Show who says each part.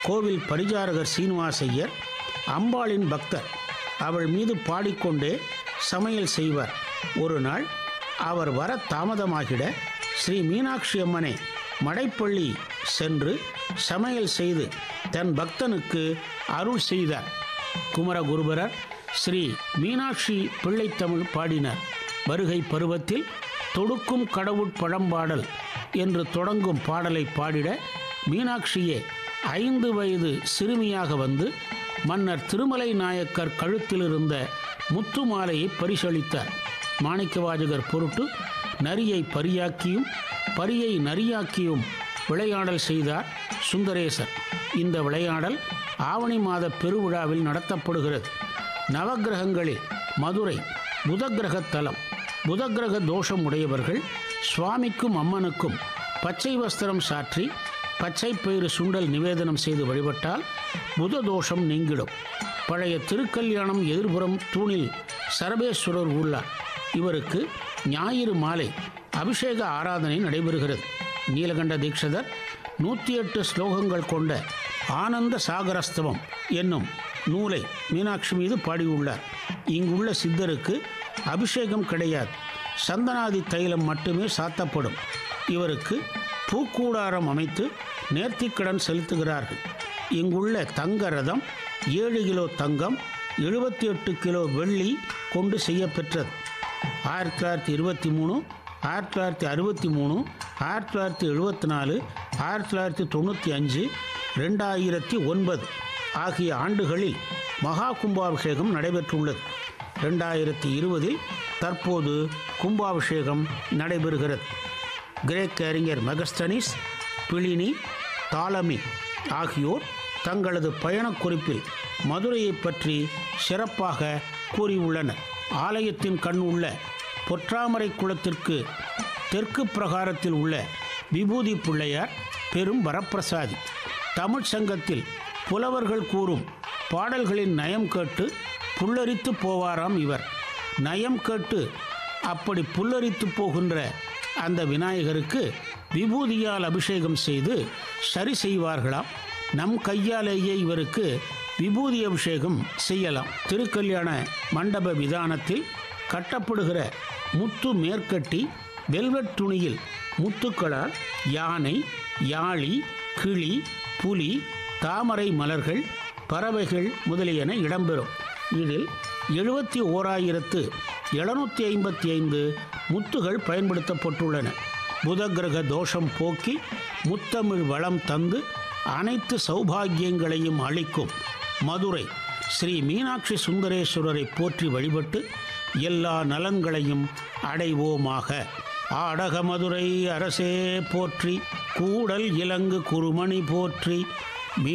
Speaker 1: கோவில் பரிசாரகர் சீனிவாசையர் அம்பாளின் பக்தர் அவள் மீது பாடிக்கொண்டே சமையல் செய்வார் ஒரு நாள் அவர் வர தாமதமாகிட ஸ்ரீ மீனாட்சி அம்மனை மடைப்பள்ளி சென்று சமையல் செய்து தன் பக்தனுக்கு அருள் செய்தார் குமரகுருபரர் ஸ்ரீ மீனாட்சி பிள்ளைத்தமிழ் பாடினார் வருகை பருவத்தில் தொடுக்கும் கடவுட் பழம்பாடல் என்று தொடங்கும் பாடலை பாடிட மீனாட்சியே ஐந்து வயது சிறுமியாக வந்து மன்னர் திருமலை நாயக்கர் கழுத்தில் இருந்த முத்து மாலையை பரிசளித்தார் மாணிக்கவாஜகர் பொருட்டு நரியை பரியாக்கியும் பரியை நரியாக்கியும் விளையாடல் செய்தார் சுந்தரேசர் இந்த விளையாடல் ஆவணி மாத பெருவிழாவில் நடத்தப்படுகிறது நவக்கிரகங்களில் மதுரை புதக்கிரக தலம் புதக்கிரக தோஷம் உடையவர்கள் சுவாமிக்கும் அம்மனுக்கும் பச்சை வஸ்திரம் சாற்றி பச்சை பயிறு சுண்டல் நிவேதனம் செய்து வழிபட்டால் புத தோஷம் நீங்கிடும் பழைய திருக்கல்யாணம் எதிர்புறம் தூணில் சரபேஸ்வரர் உள்ளார் இவருக்கு ஞாயிறு மாலை அபிஷேக ஆராதனை நடைபெறுகிறது நீலகண்ட தீட்சிதர் நூற்றி எட்டு ஸ்லோகங்கள் கொண்ட ஆனந்த சாகரஸ்தவம் என்னும் நூலை மீனாட்சி மீது பாடியுள்ளார் இங்குள்ள சித்தருக்கு அபிஷேகம் கிடையாது சந்தனாதி தைலம் மட்டுமே சாத்தப்படும் இவருக்கு பூக்கூடாரம் அமைத்து நேர்த்திக்கடன் செலுத்துகிறார்கள் இங்குள்ள தங்க ரதம் ஏழு கிலோ தங்கம் எழுபத்தி எட்டு கிலோ வெள்ளி கொண்டு செய்யப்பெற்றது ஆயிரத்தி தொள்ளாயிரத்தி இருபத்தி மூணு ஆயிரத்தி தொள்ளாயிரத்தி அறுபத்தி மூணு ஆயிரத்தி தொள்ளாயிரத்தி எழுபத்தி நாலு ஆயிரத்தி தொள்ளாயிரத்தி தொண்ணூற்றி அஞ்சு ரெண்டாயிரத்தி ஒன்பது ஆகிய ஆண்டுகளில் மகா கும்பாபிஷேகம் நடைபெற்றுள்ளது ரெண்டாயிரத்தி இருபதில் தற்போது கும்பாபிஷேகம் நடைபெறுகிறது கிரேக்க அறிஞர் மெகஸ்டனிஸ் பிளினி தாலமி ஆகியோர் தங்களது பயணக் குறிப்பில் மதுரையை பற்றி சிறப்பாக கூறியுள்ளனர் ஆலயத்தின் கண் உள்ள பொற்றாமரை குளத்திற்கு தெற்கு பிரகாரத்தில் உள்ள விபூதி பிள்ளையார் பெரும் வரப்பிரசாதி தமிழ் சங்கத்தில் புலவர்கள் கூறும் பாடல்களின் நயம் கேட்டு புல்லரித்து போவாராம் இவர் நயம் கேட்டு அப்படி புல்லரித்து போகின்ற அந்த விநாயகருக்கு விபூதியால் அபிஷேகம் செய்து சரி செய்வார்களாம் நம் கையாலேயே இவருக்கு விபூதி அபிஷேகம் செய்யலாம் திருக்கல்யாண மண்டப விதானத்தில் கட்டப்படுகிற முத்து மேற்கட்டி வெல்வெட் துணியில் முத்துக்களால் யானை யாழி கிளி புலி தாமரை மலர்கள் பறவைகள் முதலியன இடம்பெறும் இதில் எழுபத்தி ஓராயிரத்து எழுநூற்றி ஐம்பத்தி ஐந்து முத்துகள் பயன்படுத்தப்பட்டுள்ளன புதகிரக தோஷம் போக்கி முத்தமிழ் வளம் தந்து அனைத்து சௌபாகியங்களையும் அளிக்கும் மதுரை ஸ்ரீ மீனாட்சி சுந்தரேஸ்வரரை போற்றி வழிபட்டு எல்லா நலன்களையும் அடைவோமாக ஆடக மதுரை அரசே போற்றி கூடல் இலங்கு குருமணி போற்றி